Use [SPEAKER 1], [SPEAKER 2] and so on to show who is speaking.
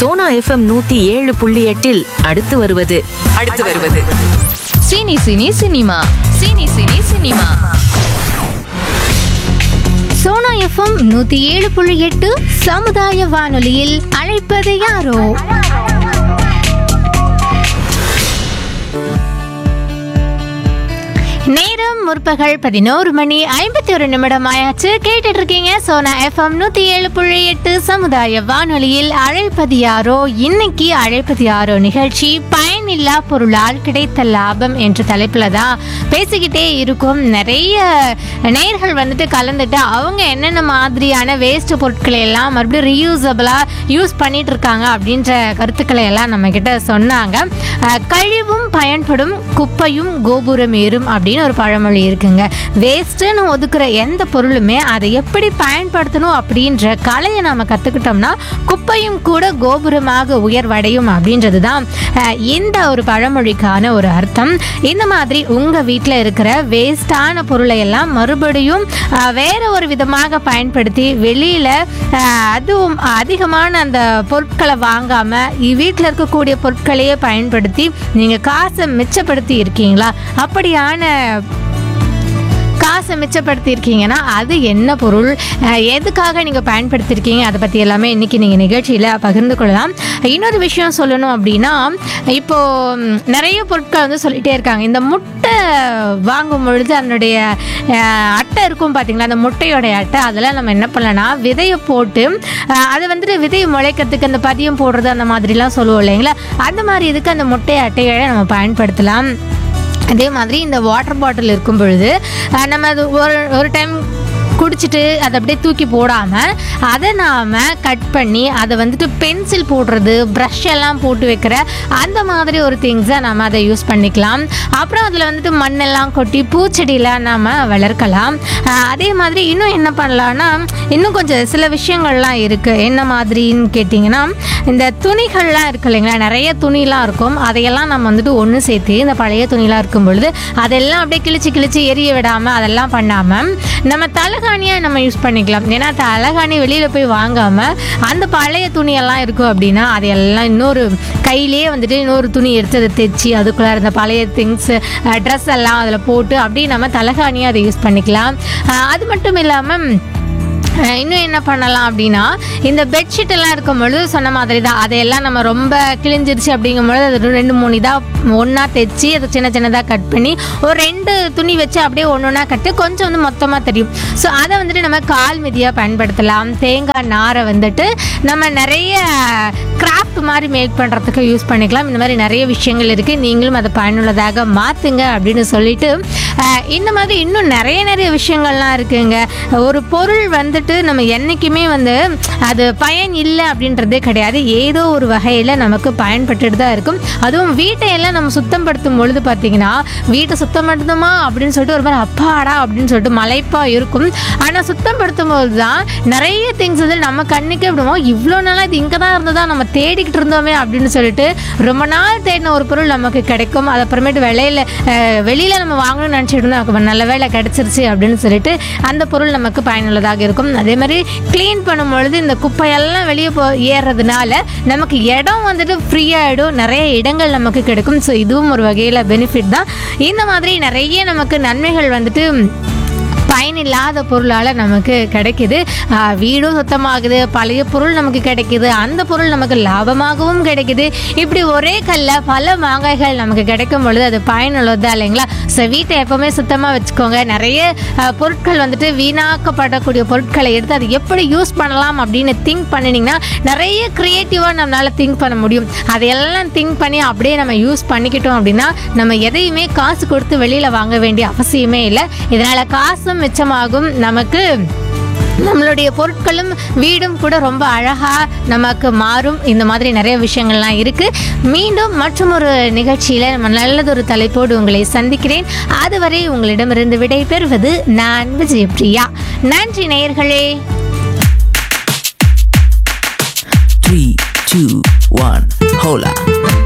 [SPEAKER 1] Sona FM நூத்தி ஏழு புள்ளி எட்டில் அடுத்து வருவது அடுத்து வருவது
[SPEAKER 2] cine cine cinema cine cine cinema
[SPEAKER 3] Sona FM நூத்தி ஏழு புள்ளி எட்டு சமுதாய வானொலியில் அழைப்பது யாரோ நேரம் முற்பகல் பதினோரு மணி ஐம்பத்தி ஒரு நிமிடம் ஆயாச்சு கேட்டுட்டு இருக்கீங்க சோனா எஃப்எம் நூத்தி ஏழு புள்ளி எட்டு சமுதாய வானொலியில் அழைப்பது யாரோ இன்னைக்கு அழைப்பது யாரோ நிகழ்ச்சி பயனில்லா பொருளால் கிடைத்த லாபம் என்ற தலைப்புல தான் பேசிக்கிட்டே இருக்கும் நிறைய நேர்கள் வந்துட்டு கலந்துட்டு அவங்க என்னென்ன மாதிரியான வேஸ்ட் பொருட்களை எல்லாம் மறுபடியும் ரீயூசபிளா யூஸ் பண்ணிட்டு இருக்காங்க அப்படின்ற கருத்துக்களை எல்லாம் நம்ம கிட்ட சொன்னாங்க அஹ், கழிவும் பயன்படும் குப்பையும் கோபுரம் ஏறும் அப்படின்னு ஒரு பழமொழி இருக்குங்க வேஸ்ட்டுன்னு ஒதுக்குற எந்த பொருளுமே அதை எப்படி பயன்படுத்தணும் அப்படின்ற கலையை நாம கத்துக்கிட்டோம்னா குப்பையும் கூட கோபுரமாக உயர்வடையும் அப்படின்றது தான் அஹ், இந்த ஒரு பழமொழிக்கான ஒரு அர்த்தம் இந்த மாதிரி உங்க வீட்டில் இருக்கிற வேஸ்டான பொருளை எல்லாம் மறுபடியும் அஹ், வேற ஒரு விதமாக பயன்படுத்தி வெளியில அஹ், அதுவும் அதிகமான அந்த பொருட்களை வாங்காம வீட்டில் இருக்கக்கூடிய பொருட்களையே பயன்படுத்தி நீங்க காசை மிச்சப்படுத்தி இருக்கீங்களா அப்படியான காசை மிச்சப்படுத்தி இருக்கீங்கன்னா அது என்ன பொருள் அஹ், எதுக்காக நீங்கள் பயன்படுத்தியிருக்கீங்க அதை பற்றி எல்லாமே இன்னைக்கு நீங்கள் நிகழ்ச்சியில் பகிர்ந்து கொள்ளலாம் இன்னொரு விஷயம் சொல்லணும் அப்படின்னா இப்போ ம், நிறைய பொருட்கள் வந்து சொல்லிட்டே இருக்காங்க இந்த முட்டை வாங்கும் பொழுது அதனுடைய அஹ், அட்டை இருக்கும் பார்த்தீங்களா அந்த முட்டையோடைய அட்டை அதெல்லாம் நம்ம என்ன பண்ணலாம்னா விதையை போட்டு அஹ், அது வந்துட்டு விதையை முளைக்கிறதுக்கு அந்த பதியம் போடுறது அந்த மாதிரிலாம் சொல்லுவோம் இல்லைங்களா அந்த மாதிரி இதுக்கு அந்த முட்டை அட்டைகளை நம்ம பயன்படுத்தலாம் அதே மாதிரி இந்த வாட்டர் பாட்டில் இருக்கும் பொழுது அஹ், நம்ம அது ஒரு ஒரு டைம் குடிச்சிட்டு அதை அப்படியே தூக்கி போடாமல் அதை நாம் கட் பண்ணி அதை வந்துட்டு பென்சில் போடுறது ப்ரஷ் எல்லாம் போட்டு வைக்கிற அந்த மாதிரி ஒரு திங்ஸை நம்ம அதை யூஸ் பண்ணிக்கலாம் அப்புறம் அதில் வந்துட்டு மண்ணெல்லாம் கொட்டி பூச்செடியெலாம் நாம் வளர்க்கலாம் அஹ், அதே மாதிரி இன்னும் என்ன பண்ணலான்னா இன்னும் கொஞ்சம் சில விஷயங்கள்லாம் இருக்குது என்ன மாதிரின்னு கேட்டிங்கன்னா இந்த துணிகள்லாம் இருக்கு இல்லைங்களா நிறைய துணிலாம் இருக்கும் அதையெல்லாம் நம்ம வந்துட்டு ஒன்று சேர்த்து இந்த பழைய துணிலாம் இருக்கும் பொழுது அதெல்லாம் அப்படியே கிழிச்சு கிழிச்சு எரிய விடாமல் அதெல்லாம் பண்ணாமல் நம்ம தலகாணியாக நம்ம யூஸ் பண்ணிக்கலாம் ஏன்னா தலகாணி வெளியில் போய் வாங்காமல் அந்த பழைய துணியெல்லாம் இருக்கும் அப்படின்னா அதையெல்லாம் இன்னொரு கையிலேயே வந்துட்டு இன்னொரு துணி எடுத்து அதை தைச்சி அதுக்குள்ளே இருந்த பழைய திங்ஸ் ட்ரெஸ் எல்லாம் அதில் போட்டு அப்படியே நம்ம தலகாணியாக அதை யூஸ் பண்ணிக்கலாம் அஹ் அது மட்டும் இல்லாமல் அஹ் இன்னும் என்ன பண்ணலாம் அப்படின்னா இந்த பெட்ஷீட் எல்லாம் இருக்கும் பொழுது சொன்ன மாதிரி தான் அதையெல்லாம் நம்ம ரொம்ப கிழிஞ்சிருச்சு அப்படிங்கும் பொழுது அது ரெண்டு மூணு இதாக ஒன்றா தைச்சி அதை சின்ன சின்னதாக கட் பண்ணி ஒரு ரெண்டு துணி வச்சு அப்படியே ஒன்று ஒன்றா கட்டு கொஞ்சம் வந்து மொத்தமாக தெரியும் ஸோ அதை வந்துட்டு நம்ம கால் மிதியாக பயன்படுத்தலாம் தேங்காய் நாரை வந்துட்டு நம்ம நிறைய கிராஃப்ட் மாதிரி மேக் பண்ணுறதுக்கு யூஸ் பண்ணிக்கலாம் இந்த மாதிரி நிறைய விஷயங்கள் இருக்குது நீங்களும் அதை பயனுள்ளதாக மாற்றுங்க அப்படின்னு சொல்லிட்டு அஹ், இந்த மாதிரி இன்னும் நிறைய நிறைய விஷயங்கள்லாம் இருக்குங்க ஒரு பொருள் வந்துட்டு நம்ம என்றைக்குமே வந்து அது பயன் இல்லை அப்படின்றதே கிடையாது ஏதோ ஒரு வகையில் நமக்கு பயன்பட்டுட்டு தான் இருக்கும் அதுவும் வீட்டையெல்லாம் நம்ம சுத்தப்படுத்தும் பொழுது பார்த்தீங்கன்னா வீட்டை சுத்தப்படுத்துமா அப்படின்னு சொல்லிட்டு ஒரு மாதிரி அப்பாடா அப்படின்னு சொல்லிட்டு மலைப்பாக இருக்கும் ஆனால் சுத்தப்படுத்தும் போது தான் நிறைய திங்ஸ் வந்து நம்ம கண்ணுக்கே விடுவோம் இவ்வளோ நாளாக இது இங்கே தான் இருந்ததா நம்ம தேடிக்கிட்டு இருந்தோமே அப்படின்னு சொல்லிட்டு ரொம்ப நாள் தேடின ஒரு பொருள் நமக்கு கிடைக்கும் அது அப்புறமேட்டு வெளியில் வெளியில் நம்ம வாங்கணும்னு நினச்சிட்டு இருந்தோம் நமக்கு நல்ல வேலை கிடச்சிருச்சு அப்படின்னு சொல்லிட்டு அந்த பொருள் நமக்கு பயனுள்ளதாக இருக்கும் அதே மாதிரி க்ளீன் பண்ணும் பொழுது இந்த குப்பையெல்லாம் வெளியே போ ஏறுறதுனால நமக்கு இடம் வந்துட்டு ஃப்ரீ ஆகிடும் நிறைய இடங்கள் நமக்கு கிடைக்கும் ஸோ இதுவும் ஒரு வகையில் பெனிஃபிட் தான் இந்த மாதிரி நிறைய நமக்கு நன்மைகள் வந்துட்டு பயனில்லாத பொருளால் நமக்கு கிடைக்குது ஆஹ் வீடும் சுத்தமாகுது பழைய பொருள் நமக்கு கிடைக்குது அந்த பொருள் நமக்கு லாபமாகவும் கிடைக்குது இப்படி ஒரே கல்ல பல மாங்காய்கள் நமக்கு கிடைக்கும் பொழுது அது பயனுள்ளதா இல்லைங்களா ஸோ வீட்டை எப்போவுமே சுத்தமாக வச்சுக்கோங்க நிறைய ஆஹ் பொருட்கள் வந்துட்டு வீணாக்கப்படக்கூடிய பொருட்களை எடுத்து அதை எப்படி யூஸ் பண்ணலாம் அப்படின்னு திங்க் பண்ணினீங்கன்னா நிறைய க்ரியேட்டிவாக நம்மளால் திங்க் பண்ண முடியும் அதையெல்லாம் திங்க் பண்ணி அப்படியே நம்ம யூஸ் பண்ணிக்கிட்டோம் அப்படின்னா நம்ம எதையுமே காசு கொடுத்து வெளியில் வாங்க வேண்டிய அவசியமே இல்லை இதனால் காசும் மிச்சமாகும் நமக்கு நம்மளுடைய பொருட்களும் வீடும் கூட ரொம்ப அழகா நமக்கு மாறும் இந்த மாதிரி நிறைய விஷயங்கள்லாம் இருக்கு மீண்டும் மற்றும் ஒரு நிகழ்ச்சியில நம்ம நல்லதொரு தலைப்போடு உங்களை சந்திக்கிறேன் அதுவரை உங்களிடமிருந்து விடை பெறுவது நான் விஜயபிரியா நன்றி நேயர்களே
[SPEAKER 4] Three, two, one, hola.